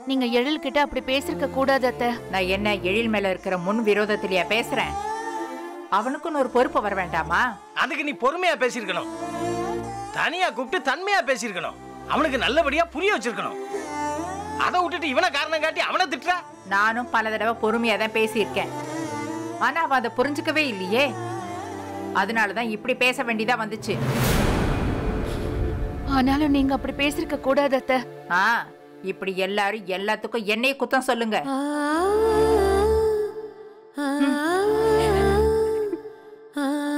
நீங்க எழில் கிட்ட அப்படி பேசிருக்க கூடாது அத்தை நான் என்ன எழில் மேல இருக்கிற முன் விரோதத்திலேயா பேசுறேன் அவனுக்குன்னு ஒரு பொறுப்பு வர வேண்டாமா அதுக்கு நீ பொறுமையா பேசியிருக்கணும் தனியா கூப்பிட்டு தன்மையா பேசியிருக்கணும் அவனுக்கு நல்லபடியா புரிய வச்சிருக்கணும் அதை விட்டுட்டு இவனை காரணம் காட்டி அவனை திட்டுற நானும் பல தடவை பொறுமையா தான் பேசியிருக்கேன் ஆனா அவ அதை புரிஞ்சுக்கவே இல்லையே அதனாலதான் இப்படி பேச வேண்டியதா வந்துச்சு ஆனாலும் நீங்க அப்படி பேசிருக்க கூடாது அத்தை ஆ இப்படி எல்லாரும் எல்லாத்துக்கும் என்னைய குத்தம் சொல்லுங்க ஆ